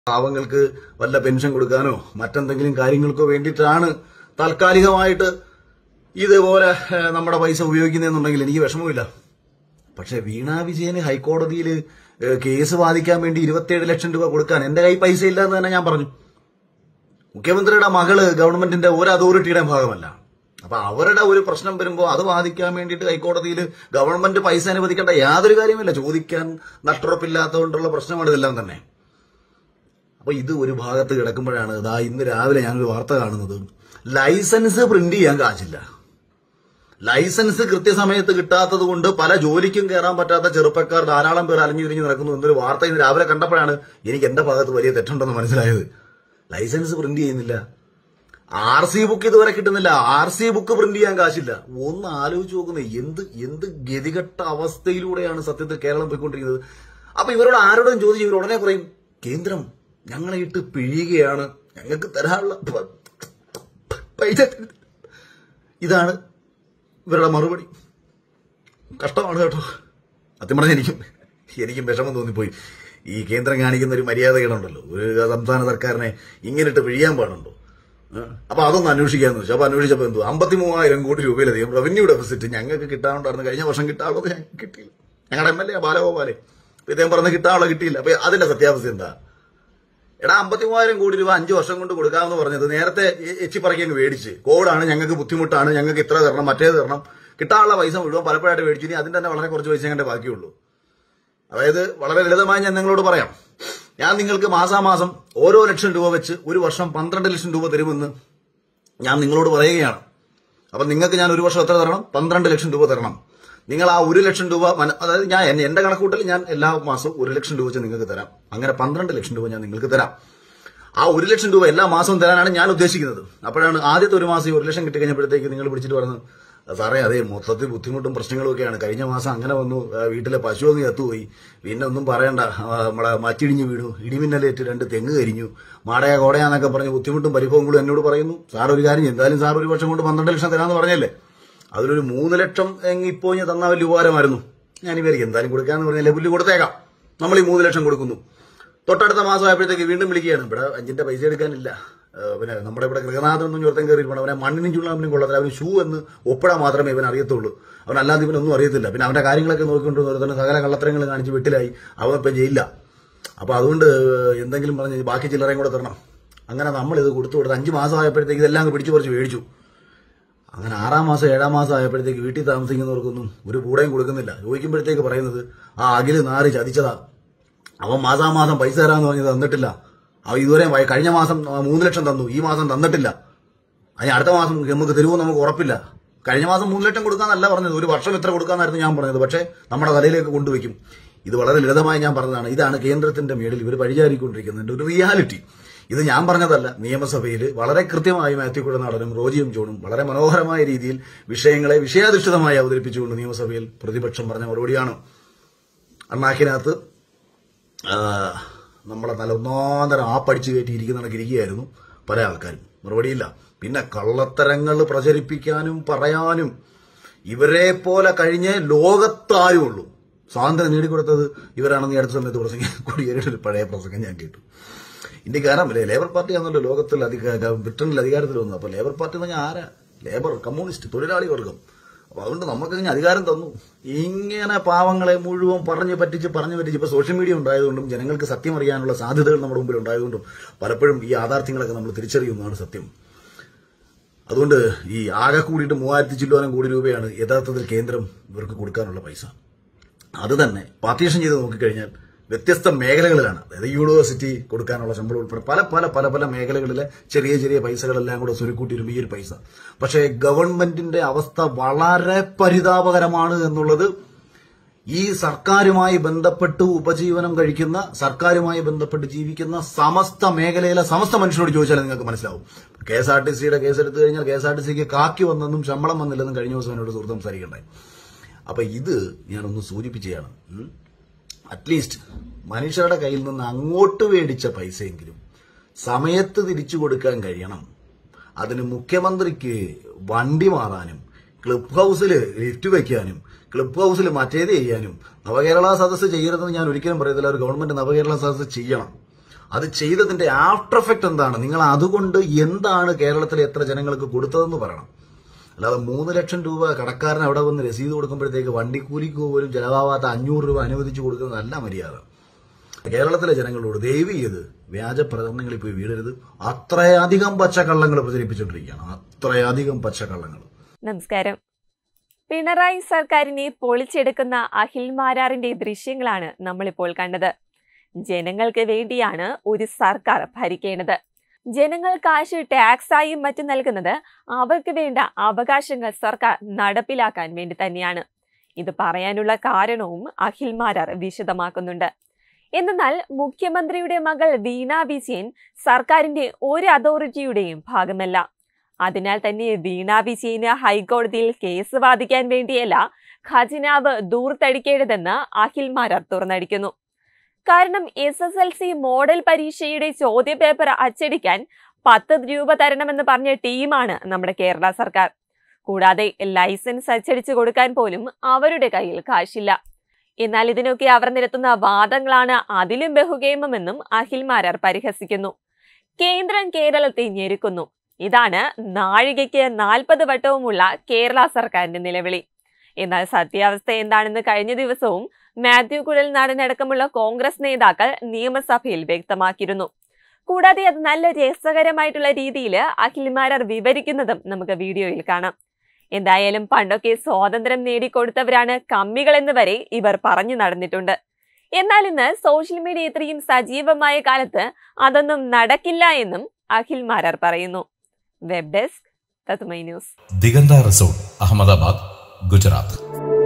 പാവങ്ങൾക്ക് വല്ല പെൻഷൻ കൊടുക്കാനോ മറ്റെന്തെങ്കിലും കാര്യങ്ങൾക്കോ വേണ്ടിയിട്ടാണ് താൽക്കാലികമായിട്ട് ഇതുപോലെ ഏഹ്, നമ്മുടെ പൈസ ഉപയോഗിക്കുന്നതെന്നുണ്ടെങ്കിൽ എനിക്ക് വിഷമമില്ല പക്ഷെ വീണ വിജയന് ഹൈക്കോടതിയിൽ ഏഹ്, കേസ് വാദിക്കാൻ വേണ്ടി ഇരുപത്തിയേഴ് ലക്ഷം രൂപ കൊടുക്കാൻ എന്റെ കൈ പൈസ ഇല്ല എന്ന് തന്നെ ഞാൻ പറഞ്ഞു മുഖ്യമന്ത്രിയുടെ മകള് ഗവൺമെന്റിന്റെ ഒരു അതോറിറ്റിയുടെ ഭാഗമല്ല അപ്പൊ അവരുടെ ഒരു പ്രശ്നം വരുമ്പോൾ അത് വാദിക്കാൻ വേണ്ടിയിട്ട് ഹൈക്കോടതിയിൽ ഗവൺമെന്റ് പൈസ അനുവദിക്കേണ്ട യാതൊരു കാര്യമില്ല ചോദിക്കാൻ നട്ടുറപ്പില്ലാത്തതുകൊണ്ടുള്ള പ്രശ്നമാണ് ഇതെല്ലാം തന്നെ അപ്പൊ ഇത് ഒരു ഭാഗത്ത് കിടക്കുമ്പോഴാണ് ഇതാ ഇന്ന് രാവിലെ ഞാനൊരു വാർത്ത കാണുന്നത് ലൈസൻസ് പ്രിന്റ് ചെയ്യാൻ കാശില്ല ലൈസൻസ് കൃത്യസമയത്ത് കിട്ടാത്തത് കൊണ്ട് പല ജോലിക്കും കയറാൻ പറ്റാത്ത ചെറുപ്പക്കാർ ധാരാളം പേർ അലഞ്ഞു തിരിഞ്ഞു നടക്കുന്നു എന്നൊരു വാർത്ത ഇന്ന് രാവിലെ കണ്ടപ്പോഴാണ് എനിക്ക് എന്റെ ഭാഗത്ത് വലിയ തെറ്റുണ്ടെന്ന് മനസ്സിലായത് ലൈസൻസ് പ്രിന്റ് ചെയ്യുന്നില്ല ആർ സി ബുക്ക് ഇതുവരെ കിട്ടുന്നില്ല ആർ സി ബുക്ക് പ്രിന്റ് ചെയ്യാൻ കാശില്ല ഒന്ന് ആലോചിച്ച് നോക്കുന്നത് എന്ത് എന്ത് ഗതികെട്ട അവസ്ഥയിലൂടെയാണ് സത്യത്തിൽ കേരളം പോയിക്കൊണ്ടിരിക്കുന്നത് അപ്പൊ ഇവരോട് ആരോടും ചോദിച്ചു ഇവർ ഉടനെ പറയും കേന്ദ്രം ഞങ്ങളെ ഇട്ട് പിഴിയുകയാണ് ഞങ്ങൾക്ക് തരാനുള്ള പ- പൈസ തരുന്നില്ല." ഇതാണ് ഇവരുടെ മറുപടി കഷ്ടമാണ് കേട്ടോ സത്യം പറഞ്ഞാൽ എനിക്കും എനിക്കും വിഷമം തോന്നിപ്പോയി ഈ കേന്ദ്രം കാണിക്കുന്ന ഒരു മര്യാദകളുണ്ടല്ലോ ഒരു സംസ്ഥാന സർക്കാരിനെ ഇങ്ങനിട്ട് പിഴിയാൻ പാടുണ്ടോ ഏ? അപ്പൊ അതൊന്ന് അന്വേഷിക്കാന്ന് വെച്ചു അപ്പൊ അന്വേഷിച്ചപ്പോ എന്തോ അമ്പത്തി മൂവായിരം കോടി രൂപയിലധികം റവന്യൂ ഡെഫിസിറ്റ് ഞങ്ങൾക്ക് കിട്ടാനുണ്ടായിരുന്നു കഴിഞ്ഞ വർഷം കിട്ടാനുള്ളത് ഞങ്ങൾക്ക് കിട്ടിയില്ല ഞങ്ങളുടെ എം എൽ എ ബാലഗോപാലെ അപ്പൊ ഇദ്ദേഹം പറഞ്ഞ കിട്ടാനുള്ള കിട്ടിയില്ല അപ്പൊ അതിന്റെ സത്യാവസ്ഥ എന്താ എടാ അമ്പത്തി മൂവായിരം കോടി രൂപ അഞ്ചു വർഷം കൊണ്ട് കൊടുക്കാമെന്ന് പറഞ്ഞത് നേരത്തെ എ- എച്ചിപ്പറക്കി അങ്ങ് മേടിച്ച് കോവിഡാണ് ഞങ്ങൾക്ക് ബുദ്ധിമുട്ടാണ് ഞങ്ങൾക്ക് ഇത്ര തരണം മറ്റേത് തരണം കിട്ടാനുള്ള പൈസ മുഴുവൻ പലപ്പോഴായിട്ട് മേടിച്ചു ഇനി അതിന്റെ തന്നെ വളരെ കുറച്ച് പൈസ കണ്ടേ ബാക്കിയുള്ളൂ അതായത് വളരെ ലളിതമായി ഞാൻ നിങ്ങളോട് പറയാം ഞാൻ നിങ്ങൾക്ക് മാസാമാസം ഓരോ ലക്ഷം രൂപ വെച്ച് ഒരു വർഷം പന്ത്രണ്ട് ലക്ഷം രൂപ തരുമെന്ന് ഞാൻ നിങ്ങളോട് പറയുകയാണ് അപ്പൊ നിങ്ങൾക്ക് ഞാൻ ഒരു വർഷം എത്ര തരണം പന്ത്രണ്ട് ലക്ഷം രൂപ തരണം നിങ്ങൾ ആ ഒരു ലക്ഷം രൂപ മന- അതായത് ഞാൻ എന്നെ- എന്റെ കണക്കൂട്ടൽ ഞാൻ എല്ലാ മാസവും ഒരു ലക്ഷം രൂപ വെച്ച് നിങ്ങൾക്ക് തരാം അങ്ങനെ പന്ത്രണ്ട് ലക്ഷം രൂപ ഞാൻ നിങ്ങൾക്ക് തരാം ആ ഒരു ലക്ഷം രൂപ എല്ലാ മാസവും തരാനാണ് ഞാൻ ഉദ്ദേശിക്കുന്നത് അപ്പോഴാണ് ആദ്യത്തെ ഒരു മാസം ഈ ഒരു ലക്ഷം കിട്ടി കഴിഞ്ഞപ്പോഴത്തേക്ക് നിങ്ങൾ പിടിച്ചിട്ട് പറഞ്ഞു സാറേ അതെ മൊത്തത്തിൽ ബുദ്ധിമുട്ടും പ്രശ്നങ്ങളും ഒക്കെയാണ് കഴിഞ്ഞ മാസം അങ്ങനെ വന്നു ആ, വീട്ടിലെ പശു അങ്ങ് ചത്തുപോയി പിന്നെ ഒന്നും പറയണ്ട ആ, നമ്മളെ മച്ചിടിഞ്ഞു വീണു ഇടിമിന്നലേറ്റ് രണ്ട് തെങ്ങ് കരിഞ്ഞു മാടയ കോടയാന്നൊക്കെ പറഞ്ഞ് ബുദ്ധിമുട്ടും പരിഭവങ്ങളും എന്നോട് പറയുന്നു സാർ ഒരു കാര്യം ചെയ്യ്. എന്തായാലും സാർ ഒരു വർഷം കൊണ്ട് പന്ത്രണ്ട് ലക്ഷം തരാമെന്ന് പറഞ്ഞല്ലേ അതിലൊരു മൂന്ന് ലക്ഷം എങ്ങ് ഇപ്പോ ഞാൻ തന്നാൽ വലിയ ഉപകാരമായിരുന്നു ഞാൻ വിചാരിക്കും എന്തായാലും കൊടുക്കാന്ന് പറഞ്ഞല്ലേ പുല്ല് കൊടുത്തേക്കാം നമ്മൾ ഈ മൂന്ന് ലക്ഷം കൊടുക്കുന്നു തൊട്ടടുത്ത മാസം ആയപ്പോഴത്തേക്ക് വീണ്ടും വിളിക്കുകയാണ് ഇവിടെ അഞ്ചിന്റെ പൈസ എടുക്കാനില്ല ഏഹ് പിന്നെ നമ്മുടെ ഇവിടെ ഗൃഹനാഥൻ എന്നും ചുരത്തം കയറിയിട്ടുണ്ട് അവനെ മണ്ണിനും ചുള്ളാമിനും കൊള്ളത്തില്ല അവന് ഷൂ എന്ന് ഒപ്പിടാൻ മാത്രമേ ഇവൻ അറിയത്തുള്ളൂ അവൻ അല്ലാതെ ഇവനൊന്നും അറിയത്തില്ല പിന്നെ അവന്റെ കാര്യങ്ങളൊക്കെ നോക്കിക്കൊണ്ട് ഒരുത്തന്നെ സകല കള്ളത്തരങ്ങൾ കാണിച്ച് വീട്ടിലായി അവൻ ഇപ്പം ജയിലില്ല അപ്പൊ അതുകൊണ്ട് എന്തെങ്കിലും പറഞ്ഞ് ബാക്കി ചില്ലറയും കൂടെ തരണം അങ്ങനെ നമ്മൾ ഇത് കൊടുത്തു കൊടുത്ത് അഞ്ച് മാസം ആയപ്പോഴത്തേക്ക് ഇതെല്ലാം അങ്ങ് പിടിച്ചു പറിച്ച് മേടിച്ചു അങ്ങനെ ആറാം മാസം ഏഴാം മാസം ആയപ്പോഴത്തേക്ക് വീട്ടിൽ താമസിക്കുന്നവർക്കൊന്നും ഒരു കൂടെയും കൊടുക്കുന്നില്ല ചോദിക്കുമ്പോഴത്തേക്ക് പറയുന്നത് ആ അഖില് നാറി ചതിച്ചതാ അവൻ മാസാമാസം പൈസ തരാന്ന് പറഞ്ഞത് തന്നിട്ടില്ല അവൻ ഇതുവരെ വയ- കഴിഞ്ഞ മാസം ആ, മൂന്ന് ലക്ഷം തന്നു ഈ മാസം തന്നിട്ടില്ല അതിന് അടുത്ത മാസം നമുക്ക് തരുമോ നമുക്ക് ഉറപ്പില്ല കഴിഞ്ഞ മാസം മൂന്ന് ലക്ഷം കൊടുക്കാന്നല്ല പറഞ്ഞത് ഒരു വർഷം എത്ര കൊടുക്കാന്നായിരുന്നു ഞാൻ പറഞ്ഞത് പക്ഷേ നമ്മുടെ തലയിലേക്ക് കൊണ്ടുവയ്ക്കും ഇത് വളരെ ലളിതമായി ഞാൻ പറഞ്ഞതാണ് ഇതാണ് കേന്ദ്രത്തിന്റെ മേളിൽ ഇവർ വഴിചാരിക്കൊണ്ടിരിക്കുന്നതിന്റെ ഒരു റിയാലിറ്റി ഇത് ഞാൻ പറഞ്ഞതല്ല നിയമസഭയിൽ വളരെ കൃത്യമായി മാത്യു കുഴനാടനും റോജിയും ജോണും വളരെ മനോഹരമായ രീതിയിൽ വിഷയങ്ങളെ വിഷയാധിഷ്ഠിതമായി അവതരിപ്പിച്ചുകൊണ്ട് നിയമസഭയിൽ പ്രതിപക്ഷം പറഞ്ഞ മറുപടിയാണ് അണ്ണാക്കിനകത്ത് ആ, നമ്മളെ നല്ല ഒന്നാന്തരം ആ പഠിച്ചു കയറ്റി ഇരിക്കുന്ന ഇരിക്കുകയായിരുന്നു പല ആൾക്കാരും മറുപടിയില്ല പിന്നെ കള്ളത്തരങ്ങൾ പ്രചരിപ്പിക്കാനും പറയാനും ഇവരെ പോലെ കഴിഞ്ഞ് ലോകത്താരും ഉള്ളൂ സ്വാതന്ത്ര്യം നേടിക്കൊടുത്തത് ഇവരാണെന്ന് ഈ അടുത്ത സമയത്ത് പ്രസംഗം കോടിയേരിയുടെ ഒരു പഴയ പ്രസംഗം ഞാൻ കേട്ടു ഇന്ത്യക്കാരല്ലേ ലേബർ പാർട്ടി ആണല്ലോ ലോകത്തിൽ അധിക ബ്രിട്ടനിൽ അധികാരത്തിൽ വന്നു അപ്പൊ ലേബർ പാർട്ടി എന്ന് പറഞ്ഞാൽ ആരാ ലേബർ കമ്മ്യൂണിസ്റ്റ് തൊഴിലാളി വർഗം അപ്പൊ അതുകൊണ്ട് നമുക്ക് ഇങ്ങനെ അധികാരം തന്നു ഇങ്ങനെ പാവങ്ങളെ മുഴുവൻ പറഞ്ഞു പറ്റിച്ച് പറഞ്ഞു പറ്റിച്ച് ഇപ്പൊ സോഷ്യൽ മീഡിയ ഉണ്ടായതുകൊണ്ടും ജനങ്ങൾക്ക് സത്യം അറിയാനുള്ള സാധ്യതകൾ നമ്മുടെ മുമ്പിൽ ഉണ്ടായതുകൊണ്ടും പലപ്പോഴും ഈ യാഥാർത്ഥ്യങ്ങളൊക്കെ നമ്മൾ തിരിച്ചറിയുന്നതാണ് സത്യം അതുകൊണ്ട് ഈ ആകെ കൂടിയിട്ട് മൂവായിരത്തി ചില്ലോനം കോടി രൂപയാണ് യഥാർത്ഥത്തിൽ കേന്ദ്രം ഇവർക്ക് കൊടുക്കാനുള്ള പൈസ അത് തന്നെ പാർട്ടീഷൻ ചെയ്ത് നോക്കിക്കഴിഞ്ഞാൽ വ്യത്യസ്ത മേഖലകളിലാണ് അതായത് യൂണിവേഴ്സിറ്റി കൊടുക്കാനുള്ള ശമ്പളം ഉൾപ്പെടെ പല പല പല പല മേഖലകളിലെ ചെറിയ ചെറിയ പൈസകളെല്ലാം കൂടെ സുരുക്കൂട്ടിയിരുമ്പോൾ ഈ ഒരു പൈസ പക്ഷേ ഗവൺമെന്റിന്റെ അവസ്ഥ വളരെ പരിതാപകരമാണ് എന്നുള്ളത് ഈ സർക്കാരുമായി ബന്ധപ്പെട്ട് ഉപജീവനം കഴിക്കുന്ന സർക്കാരുമായി ബന്ധപ്പെട്ട് ജീവിക്കുന്ന സമസ്ത മേഖലയിലെ സമസ്ത മനുഷ്യരോട് ചോദിച്ചാൽ നിങ്ങൾക്ക് മനസ്സിലാവും കെ എസ് ആർ ടി സിയുടെ കേസ് എടുത്തു കഴിഞ്ഞാൽ കെ എസ് ആർ ടി സിക്ക് കാക്കി വന്നെന്നും ശമ്പളം വന്നില്ലെന്നും കഴിഞ്ഞ ദിവസം എന്നോട് സുഹൃത്ത് സംസാരിക്കണ്ടായി അപ്പൊ ഇത് ഞാനൊന്ന് സൂചിപ്പിക്കുകയാണ് ഉം. അറ്റ്ലീസ്റ്റ് മനുഷ്യരുടെ കയ്യിൽ നിന്ന് അങ്ങോട്ട് മേടിച്ച പൈസയെങ്കിലും സമയത്ത് തിരിച്ചു കൊടുക്കാൻ കഴിയണം അതിന് മുഖ്യമന്ത്രിക്ക് വണ്ടി മാറാനും ക്ലബ് ഹൗസിൽ ലിഫ്റ്റ് വെക്കാനും ക്ലബ് ഹൗസിൽ മറ്റേത് ചെയ്യാനും നവകേരള സദസ്സ് ചെയ്യരുതെന്ന് ഞാൻ ഒരിക്കലും പറയത്തില്ല ഒരു ഗവൺമെന്റ് നവകേരള സദസ്സ് ചെയ്യണം അത് ചെയ്തതിന്റെ ആഫ്റ്റർ എഫക്ട് എന്താണ് നിങ്ങൾ അതുകൊണ്ട് എന്താണ് കേരളത്തിലെ എത്ര ജനങ്ങൾക്ക് കൊടുത്തതെന്ന് പറയണം അല്ലാതെ മൂന്ന് ലക്ഷം രൂപ കടക്കാരൻ അവിടെ വന്ന് രസീത് കൊടുക്കുമ്പോഴത്തേക്ക് വണ്ടിക്കൂലിക്ക് പോലും ചെലവാവാത്ത അഞ്ഞൂറ് രൂപ അനുവദിച്ചു കൊടുക്കുന്നത് നല്ല മര്യാദ കേരളത്തിലെ ജനങ്ങളോട് ദയവ് ചെയ്ത് വ്യാജ പ്രചരണങ്ങളിൽ പോയി വീഴരുത് അത്രയധികം പച്ചക്കള്ളങ്ങൾ പ്രചരിപ്പിച്ചുകൊണ്ടിരിക്കുകയാണ് അത്രയധികം പച്ചക്കള്ളങ്ങൾ നമസ്കാരം പിണറായി സർക്കാരിനെ പൊളിച്ചെടുക്കുന്ന അഖിൽ മാരാറിന്റെ ദൃശ്യങ്ങളാണ് നമ്മളിപ്പോൾ കണ്ടത് ജനങ്ങൾക്ക് വേണ്ടിയാണ് ഒരു സർക്കാർ ഭരിക്കേണ്ടത് ജനങ്ങൾ കാശ് ടാക്സായും മറ്റും നൽകുന്നത് അവർക്ക് വേണ്ട അവകാശങ്ങൾ സർക്കാർ നടപ്പിലാക്കാൻ വേണ്ടി തന്നെയാണ് ഇത് പറയാനുള്ള കാരണവും അഖിൽ മാരാർ വിശദമാക്കുന്നുണ്ട് എന്നാൽ മുഖ്യമന്ത്രിയുടെ മകൾ വീണ വിജയൻ സർക്കാരിന്റെ ഒരു അതോറിറ്റിയുടെയും ഭാഗമല്ല അതിനാൽ തന്നെ വീണ വിജയന് ഹൈക്കോടതിയിൽ കേസ് വാദിക്കാൻ വേണ്ടിയല്ല ഖജനാവ് ദൂർത്തടിക്കേണ്ടതെന്ന് അഖിൽ മാരാർ തുറന്നടിക്കുന്നു കാരണം S S L C model പരീക്ഷയുടെ ചോദ്യപേപ്പർ അച്ചടിക്കാൻ പത്ത് രൂപ തരണമെന്ന് പറഞ്ഞ ടീമാണ് നമ്മുടെ കേരള സർക്കാർ കൂടാതെ ലൈസൻസ് അച്ചടിച്ചു കൊടുക്കാൻ പോലും അവരുടെ കയ്യിൽ കാശില്ല എന്നാൽ ഇതിനൊക്കെ അവർ നിരത്തുന്ന വാദങ്ങളാണ് അതിലും ബഹുകേമമെന്നും അഖിൽ മാരാർ പരിഹസിക്കുന്നു കേന്ദ്രം കേരളത്തെ ഞെരുക്കുന്നു ഇതാണ് നാഴികയ്ക്ക് നാൽപ്പത് വട്ടവുമുള്ള കേരള സർക്കാരിന്റെ നിലവിളി എന്നാൽ സത്യാവസ്ഥ എന്താണെന്ന് കഴിഞ്ഞ ദിവസവും മാത്യു കുഴൽനാടനടക്കമുള്ള കോൺഗ്രസ് നേതാക്കൾ നിയമസഭയിൽ വ്യക്തമാക്കിയിരുന്നു കൂടാതെ അത് നല്ല രസകരമായിട്ടുള്ള രീതിയിൽ അഖിൽമാരർ വിവരിക്കുന്നതും നമുക്ക് വീഡിയോയിൽ കാണാം എന്തായാലും പണ്ടൊക്കെ സ്വാതന്ത്ര്യം നേടിക്കൊടുത്തവരാണ് കമ്മികളെന്ന് വരെ ഇവർ പറഞ്ഞു നടന്നിട്ടുണ്ട് എന്നാൽ ഇന്ന് സോഷ്യൽ മീഡിയ ഇത്രയും സജീവമായ കാലത്ത് അതൊന്നും നടക്കില്ല എന്നും അഖിൽ മാരാർ പറയുന്നു വെബ് ഡെസ്ക് തത്തുമൈ ന്യൂസ് ദിഗന്ത റിസോർട്ട് അഹമ്മദാബാദ് ഗുജറാത്ത്